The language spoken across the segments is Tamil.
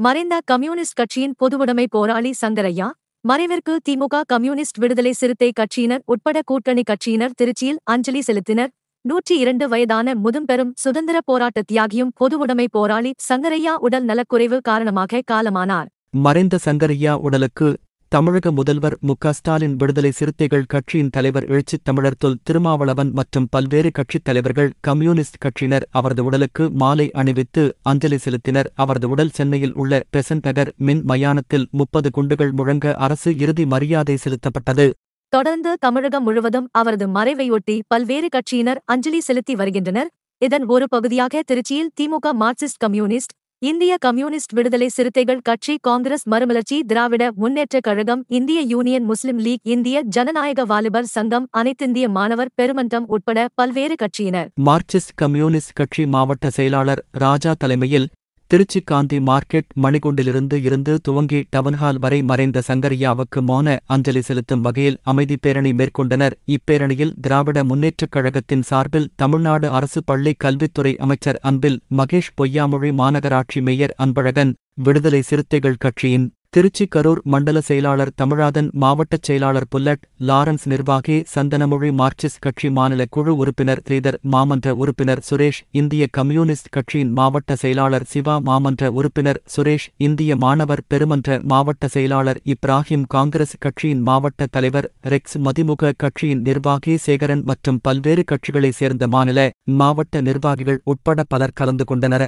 மறைந்த கம்யூனிஸ்ட் கட்சியின் பொதுவுடைமை போராளி சங்கரையா மறைவிற்கு திமுக கம்யூனிஸ்ட் விடுதலை சிறுத்தை கட்சியினர் உட்பட கூட்டணி கட்சியினர் திருச்சியில் அஞ்சலி செலுத்தினர் நூற்றி இரண்டு வயதான முதும்பெரும் சுதந்திர போராட்ட தியாகியும் பொதுவுடைமை போராளி சங்கரையா உடல் நலக்குறைவு காரணமாக காலமானார் மறைந்த சங்கரையா உடலுக்கு தமிழக முதல்வர் மு க ஸ்டாலின் விடுதலை சிறுத்தைகள் கட்சியின் தலைவர் எழுச்சித் தமிழர் தொல் திருமாவளவன் மற்றும் பல்வேறு கட்சித் தலைவர்கள் கம்யூனிஸ்ட் கட்சியினர் அவரது உடலுக்கு மாலை அணிவித்து அஞ்சலி செலுத்தினர் அவரது உடல் சென்னையில் உள்ள பெசன்ட் நகர் மின் மயானத்தில் முப்பது குண்டுகள் முழங்க அரசு இறுதி மரியாதை செலுத்தப்பட்டது தொடர்ந்து தமிழகம் முழுவதும் அவரது மறைவையொட்டி பல்வேறு கட்சியினர் அஞ்சலி செலுத்தி வருகின்றனர் இதன் ஒரு பகுதியாக திருச்சியில் திமுக மார்க்சிஸ்ட் கம்யூனிஸ்ட் இந்திய கம்யூனிஸ்ட் விடுதலை சிறுத்தைகள் கட்சி காங்கிரஸ் மறுமலர்ச்சி திராவிட முன்னேற்றக் கழகம் இந்திய யூனியன் முஸ்லிம் லீக் இந்திய ஜனநாயக வாலிபர் சங்கம் அனைத்திந்திய மாணவர் பெருமன்றம் உட்பட பல்வேறு கட்சியினர் மார்க்சிஸ்ட் கம்யூனிஸ்ட் கட்சி மாவட்ட செயலாளர் ராஜா தலைமையில் திருச்சி காந்தி மார்க்கெட் மணிகுண்டிலிருந்து இருந்து துவங்கி டவுன்ஹால் வரை மறைந்த சங்கரியாவுக்கு மௌன அஞ்சலி செலுத்தும் வகையில் அமைதி பேரணி மேற்கொண்டனர் இப்பேரணியில் திராவிட முன்னேற்றக் கழகத்தின் சார்பில் தமிழ்நாடு அரசு பள்ளி கல்வித்துறை அமைச்சர் அன்பில் மகேஷ் பொய்யாமொழி மாநகராட்சி மேயர் அன்பழகன் விடுதலை சிறுத்தைகள் கட்சியின் திருச்சி கரூர் மண்டல செயலாளர் தமிழாதன் மாவட்டச் செயலாளர் புல்லட் லாரன்ஸ் நிர்வாகி சந்தனமொழி மார்க்சிஸ்ட் கட்சி மாநில குழு உறுப்பினர் ஸ்ரீதர் மாமன்ற உறுப்பினர் சுரேஷ் இந்திய கம்யூனிஸ்ட் கட்சியின் மாவட்ட செயலாளர் சிவா மாமன்ற உறுப்பினர் சுரேஷ் இந்திய மாணவர் பெருமன்ற மாவட்ட செயலாளர் இப்ராஹிம் காங்கிரஸ் கட்சியின் மாவட்ட தலைவர் ரெக்ஸ் மதிமுக கட்சியின் நிர்வாகி சேகரன் மற்றும் பல்வேறு கட்சிகளைச் சேர்ந்த மாநில மாவட்ட நிர்வாகிகள் உட்பட பலர் கலந்து கொண்டனர்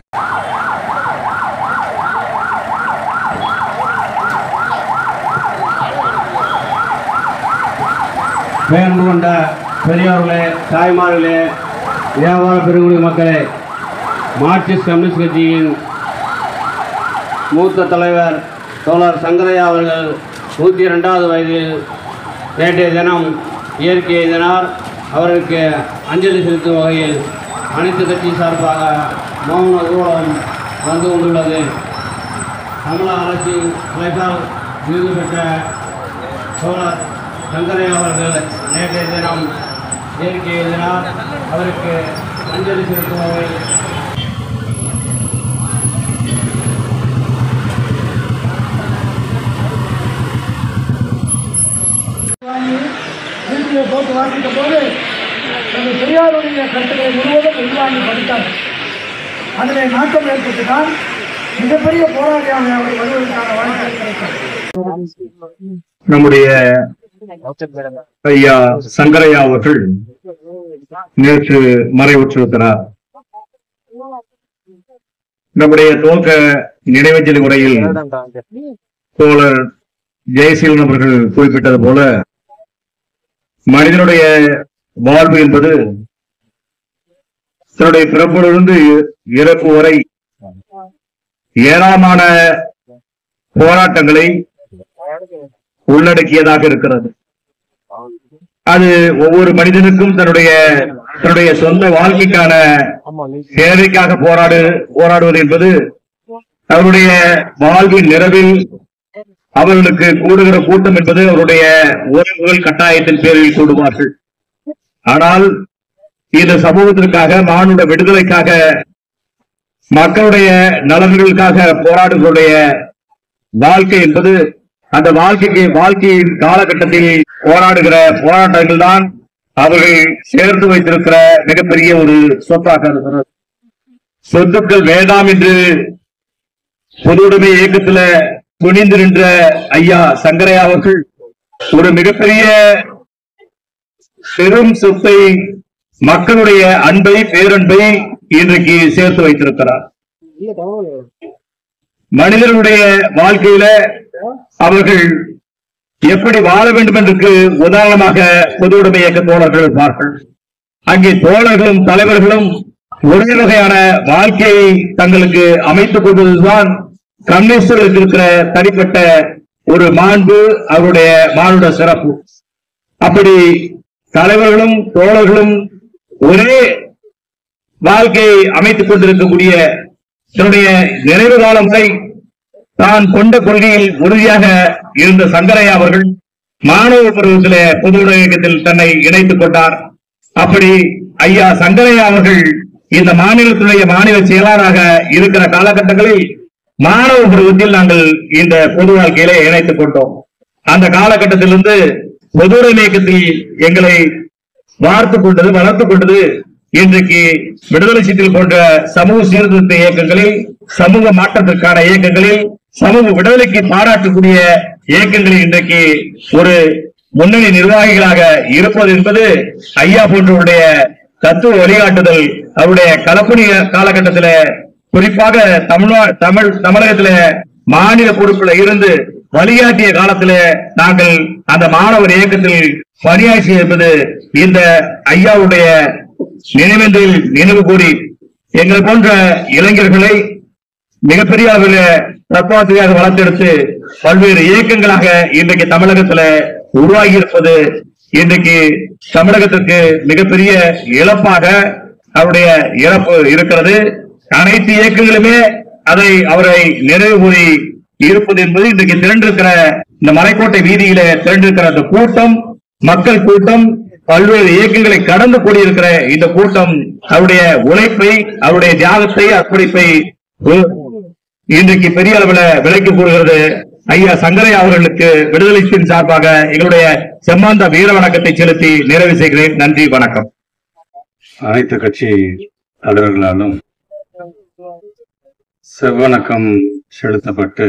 பேரன்பு கொண்ட பெரியவர்களே தாய்மார்களே வியாபார பெருங்குடி மக்களே மார்க்சிஸ்ட் கம்யூனிஸ்ட் கட்சியின் மூத்த தலைவர் தோழர் சங்கரையா அவர்கள் நூற்றி ரெண்டாவது வயதில் நேற்றைய தினம் இயற்கை எய்தினார் அவருக்கு அஞ்சலி செலுத்தும் வகையில் அனைத்து கட்சி சார்பாக மௌன ஊர்வலம் வந்து கொண்டுள்ளது தமிழக அரசின் அழைப்பால் விருது பெற்ற தோழர் சங்கரையா அவர்கள் நேற்றைய தினம் இயற்கை எழுதினார் அவருக்கு அஞ்சலி செலுத்தும் வகையில் இந்திய போட்டு வாங்கிட்ட போது அந்த பெரியாருடைய கருத்துக்களை முழுவதும் உள்வாங்கி படித்தார் அதில் நாட்டம் ஏற்பட்டுதான் மிகப்பெரிய போராளியாக அவர் வருவதற்கான வாய்ப்பு கிடைத்தது நம்முடைய ஐயா சங்கரையா அவர்கள் நேற்று மறைவுற்றிருக்கிறார் நம்முடைய துவக்க நினைவஞ்சலி உரையில் தோழர் ஜெயசீலன் அவர்கள் குறிப்பிட்டது போல மனிதனுடைய வாழ்வு என்பது தன்னுடைய பிறப்பிலிருந்து இறப்பு வரை ஏராளமான போராட்டங்களை உள்ளடக்கியதாக இருக்கிறது அது ஒவ்வொரு மனிதனுக்கும் தன்னுடைய தன்னுடைய சொந்த வாழ்க்கைக்கான சேவைக்காக போராடு போராடுவது என்பது அவருடைய வாழ்வின் நிறைவில் அவர்களுக்கு கூடுகிற கூட்டம் என்பது அவருடைய உறவுகள் கட்டாயத்தின் பேரில் கூடுவார்கள் ஆனால் இந்த சமூகத்திற்காக மானுட விடுதலைக்காக மக்களுடைய நலன்களுக்காக போராடுகளுடைய வாழ்க்கை என்பது அந்த வாழ்க்கைக்கு வாழ்க்கையின் காலகட்டத்தில் போராடுகிற போராட்டங்கள் தான் அவர்கள் சேர்த்து வைத்திருக்கிற மிகப்பெரிய ஒரு சொத்தாக இருக்கிறது சொத்துக்கள் வேண்டாம் என்று பொதுவுடைமை இயக்கத்துல துணிந்து நின்ற ஐயா சங்கரையா அவர்கள் ஒரு மிகப்பெரிய பெரும் சொத்தை மக்களுடைய அன்பை பேரன்பை இன்றைக்கு சேர்த்து வைத்திருக்கிறார் மனிதனுடைய வாழ்க்கையில அவர்கள் எப்படி வாழ வேண்டும் என்று உதாரணமாக பொதுவுடைமை இயக்க தோழர்கள் இருப்பார்கள் அங்கே தோழர்களும் தலைவர்களும் ஒரே வகையான வாழ்க்கையை தங்களுக்கு அமைத்துக் கொள்வதுதான் கம்யூனிஸ்டுகளுக்கு இருக்கிற தனிப்பட்ட ஒரு மாண்பு அவருடைய மானுட சிறப்பு அப்படி தலைவர்களும் தோழர்களும் ஒரே வாழ்க்கையை அமைத்துக் கொண்டிருக்கக்கூடிய தன்னுடைய நிறைவு காலம் வரை தான் கொண்ட கொள்கையில் உறுதியாக இருந்த சங்கரையா அவர்கள் மாணவ பருவத்திலே பொது இயக்கத்தில் தன்னை இணைத்துக் கொண்டார் அப்படி ஐயா சங்கரையா அவர்கள் இந்த மாநிலத்துடைய மாநில செயலாளராக இருக்கிற காலகட்டங்களில் மாணவ பருவத்தில் நாங்கள் இந்த பொது வாழ்க்கையில இணைத்துக் கொண்டோம் அந்த காலகட்டத்திலிருந்து பொதுவுடைமை இயக்கத்தில் எங்களை வார்த்து கொண்டது வளர்த்து கொண்டது இன்றைக்கு விடுதலை சிற்றில் போன்ற சமூக சீர்திருத்த இயக்கங்களில் சமூக மாற்றத்திற்கான இயக்கங்களில் சமூக விடுதலைக்கு பாராட்டக்கூடிய இயக்கங்களில் இன்றைக்கு ஒரு முன்னணி நிர்வாகிகளாக இருப்பது என்பது ஐயா போன்றவருடைய தத்துவ வழிகாட்டுதல் அவருடைய கலப்பணி காலகட்டத்தில குறிப்பாக தமிழ்நா தமிழ் தமிழகத்தில மாநில பொறுப்புல இருந்து வழிகாட்டிய காலத்தில நாங்கள் அந்த மாணவர் இயக்கத்தில் பணியாற்றி இருப்பது இந்த ஐயாவுடைய நினைவேந்தில் நினைவு கூறி எங்கள் போன்ற இளைஞர்களை மிகப்பெரிய அளவில் தத்துவாசிரியாக வளர்த்தெடுத்து பல்வேறு இயக்கங்களாக இன்றைக்கு தமிழகத்துல உருவாகி இருப்பது இன்றைக்கு தமிழகத்திற்கு மிகப்பெரிய இழப்பாக அவருடைய இறப்பு இருக்கிறது அனைத்து இயக்கங்களுமே அதை அவரை நிறைவு கூறி இருப்பது என்பது இன்றைக்கு திரண்டிருக்கிற இந்த மலைக்கோட்டை வீதியில திரண்டிருக்கிற அந்த கூட்டம் மக்கள் கூட்டம் பல்வேறு இயக்கங்களை கடந்து கூடியிருக்கிற இந்த கூட்டம் அவருடைய உழைப்பை அவருடைய தியாகத்தை அர்ப்பணிப்பை உ- இன்றைக்கு பெரிய அளவுல விலைக்கு கூறுகிறது ஐயா சங்கரையா அவர்களுக்கு விடுதலைத்தின் சார்பாக எங்களுடைய செம்மாந்த வீர வணக்கத்தை செலுத்தி நிறைவு செய்கிறேன் நன்றி வணக்கம் அனைத்து கட்சி தலைவர்களாலும் செவ்வணக்கம் செலுத்தப்பட்டு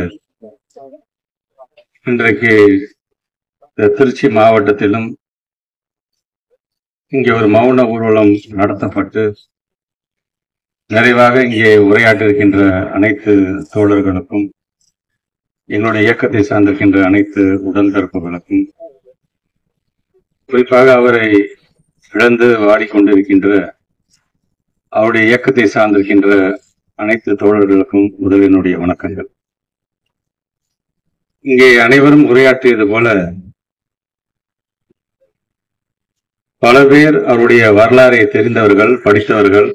இன்றைக்கு இந்த திருச்சி மாவட்டத்திலும் இங்கே ஒரு மௌன ஊர்வலம் நடத்தப்பட்டு நிறைவாக இங்கே உரையாற்றிருக்கின்ற அனைத்து தோழர்களுக்கும் எங்களுடைய இயக்கத்தை சார்ந்திருக்கின்ற அனைத்து உடன்பிறப்புகளுக்கும் குறிப்பாக அவரை இழந்து வாடிக்கொண்டிருக்கின்ற அவருடைய இயக்கத்தை சார்ந்திருக்கின்ற அனைத்து தோழர்களுக்கும் முதலினுடைய வணக்கங்கள் இங்கே அனைவரும் உரையாற்றியது போல பல பேர் அவருடைய வரலாறை தெரிந்தவர்கள் படித்தவர்கள்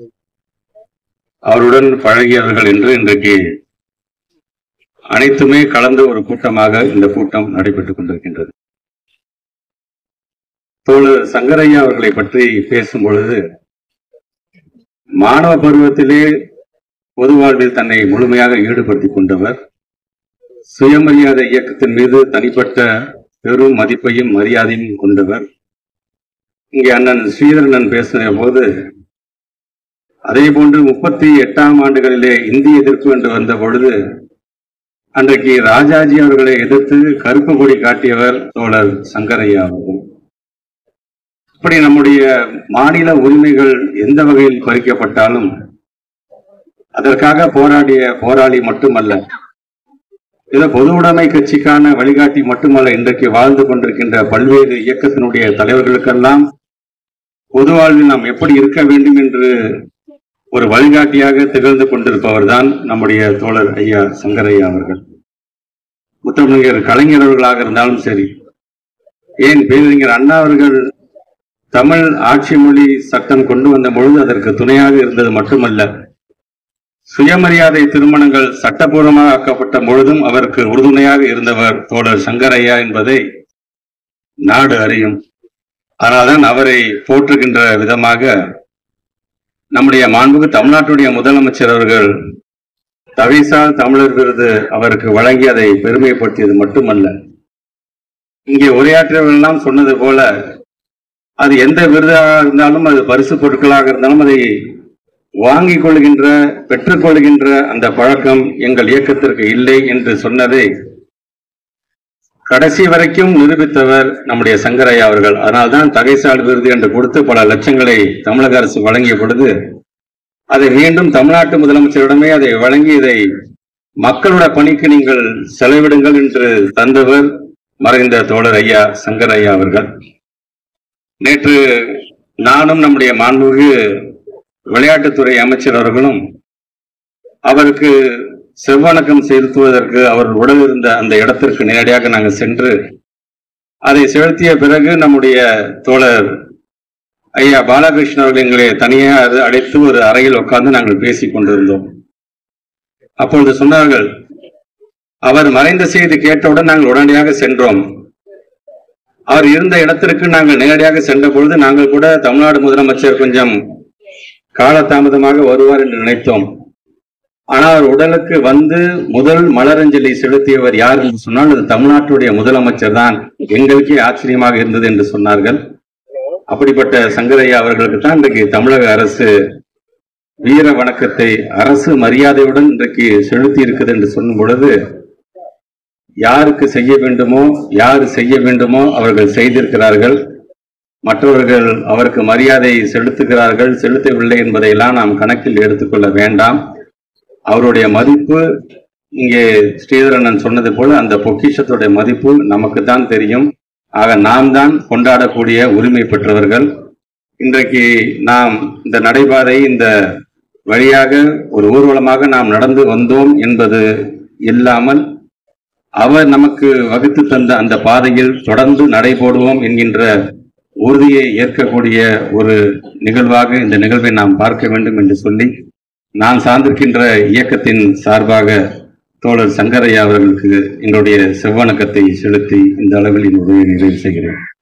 அவருடன் பழகியவர்கள் என்று இன்றைக்கு அனைத்துமே கலந்த ஒரு கூட்டமாக இந்த கூட்டம் நடைபெற்றுக் கொண்டிருக்கின்றது தோழர் சங்கரையா அவர்களை பற்றி பேசும் பொழுது மாணவ பருவத்திலே பொது வாழ்வில் தன்னை முழுமையாக ஈடுபடுத்திக் கொண்டவர் சுயமரியாதை இயக்கத்தின் மீது தனிப்பட்ட பெரும் மதிப்பையும் மரியாதையும் கொண்டவர் இங்கே அண்ணன் ஸ்ரீதரனன் பேசின போது அதே போன்று முப்பத்தி எட்டாம் ஆண்டுகளிலே இந்திய எதிர்ப்பு என்று வந்த பொழுது அன்றைக்கு ராஜாஜி அவர்களை எதிர்த்து கருப்பு கொடி காட்டியவர் தோழர் சங்கரையா அவர்கள் இப்படி நம்முடைய மாநில உரிமைகள் எந்த வகையில் பறிக்கப்பட்டாலும் அதற்காக போராடிய போராளி மட்டுமல்ல இது பொது உடைமை கட்சிக்கான வழிகாட்டி மட்டுமல்ல இன்றைக்கு வாழ்ந்து கொண்டிருக்கின்ற பல்வேறு இயக்கத்தினுடைய தலைவர்களுக்கெல்லாம் பொது வாழ்வில் நாம் எப்படி இருக்க வேண்டும் என்று ஒரு வழிகாட்டியாக திகழ்ந்து கொண்டிருப்பவர் தான் நம்முடைய தோழர் ஐயா சங்கரையா அவர்கள் முத்தமிழர் கலைஞர் அவர்களாக இருந்தாலும் சரி ஏன் பேரறிஞர் அண்ணா அவர்கள் தமிழ் ஆட்சி மொழி சட்டம் கொண்டு வந்த பொழுது அதற்கு துணையாக இருந்தது மட்டுமல்ல சுயமரியாதை திருமணங்கள் சட்டபூர்வமாக ஆக்கப்பட்ட பொழுதும் அவருக்கு உறுதுணையாக இருந்தவர் தோழர் சங்கரையா என்பதை நாடு அறியும் அதனால்தான் அவரை போற்றுகின்ற விதமாக நம்முடைய மாண்புக்கு தமிழ்நாட்டுடைய முதலமைச்சர் அவர்கள் தவிசால் தமிழர் விருது அவருக்கு வழங்கி அதை பெருமைப்படுத்தியது மட்டுமல்ல இங்கே உரையாற்றியவர்கள் எல்லாம் சொன்னது போல அது எந்த விருதாக இருந்தாலும் அது பரிசு பொருட்களாக இருந்தாலும் அதை வாங்கிக் கொள்கின்ற பெற்றுக்கொள்கின்ற அந்த பழக்கம் எங்கள் இயக்கத்திற்கு இல்லை என்று சொன்னதை கடைசி வரைக்கும் நிரூபித்தவர் நம்முடைய சங்கரையா அவர்கள் அதனால்தான் தகைசால் விருது என்று கொடுத்து பல லட்சங்களை தமிழக அரசு வழங்கிய பொழுது அதை மீண்டும் தமிழ்நாட்டு முதலமைச்சரிடமே அதை வழங்கி இதை மக்களோட பணிக்கு நீங்கள் செலவிடுங்கள் என்று தந்தவர் மறைந்த தோழர் ஐயா சங்கர் ஐயா அவர்கள் நேற்று நானும் நம்முடைய மாண்புமிகு விளையாட்டுத்துறை அமைச்சர் அவர்களும் அவருக்கு செவ்வணக்கம் செலுத்துவதற்கு அவர் உடல் இருந்த அந்த இடத்திற்கு நேரடியாக நாங்கள் சென்று அதை செலுத்திய பிறகு நம்முடைய தோழர் ஐயா பாலகிருஷ்ணன் அவர்கள் எங்களை தனியாக அழைத்து ஒரு அறையில் உட்கார்ந்து நாங்கள் பேசிக் கொண்டிருந்தோம் அப்பொழுது சொன்னார்கள் அவர் மறைந்த செய்தி கேட்டவுடன் நாங்கள் உடனடியாக சென்றோம் அவர் இருந்த இடத்திற்கு நாங்கள் நேரடியாக சென்ற பொழுது நாங்கள் கூட தமிழ்நாடு முதலமைச்சர் கொஞ்சம் காலதாமதமாக வருவார் என்று நினைத்தோம் ஆனால் அவர் உடலுக்கு வந்து முதல் மலரஞ்சலி செலுத்தியவர் யார் என்று சொன்னால் அது தமிழ்நாட்டுடைய முதலமைச்சர் தான் எங்களுக்கே ஆச்சரியமாக இருந்தது என்று சொன்னார்கள் அப்படிப்பட்ட சங்கரையா அவர்களுக்கு தான் இன்றைக்கு தமிழக அரசு வீர வணக்கத்தை அரசு மரியாதையுடன் இன்றைக்கு செலுத்தி இருக்குது என்று சொல்லும் பொழுது யாருக்கு செய்ய வேண்டுமோ யார் செய்ய வேண்டுமோ அவர்கள் செய்திருக்கிறார்கள் மற்றவர்கள் அவருக்கு மரியாதை செலுத்துகிறார்கள் செலுத்தவில்லை என்பதையெல்லாம் நாம் கணக்கில் எடுத்துக்கொள்ள வேண்டாம் அவருடைய மதிப்பு இங்கே ஸ்ரீதரண்ணன் சொன்னது போல அந்த பொக்கிஷத்துடைய மதிப்பு நமக்கு தான் தெரியும் ஆக நாம் தான் கொண்டாடக்கூடிய உரிமை பெற்றவர்கள் இன்றைக்கு நாம் இந்த நடைபாதை இந்த வழியாக ஒரு ஊர்வலமாக நாம் நடந்து வந்தோம் என்பது இல்லாமல் அவர் நமக்கு வகுத்து தந்த அந்த பாதையில் தொடர்ந்து நடைபோடுவோம் என்கின்ற உறுதியை ஏற்கக்கூடிய ஒரு நிகழ்வாக இந்த நிகழ்வை நாம் பார்க்க வேண்டும் என்று சொல்லி நான் சார்ந்திருக்கின்ற இயக்கத்தின் சார்பாக தோழர் சங்கரையா அவர்களுக்கு எங்களுடைய செவ்வணக்கத்தை செலுத்தி இந்த அளவில் என்னுடைய நிறைவு செய்கிறேன்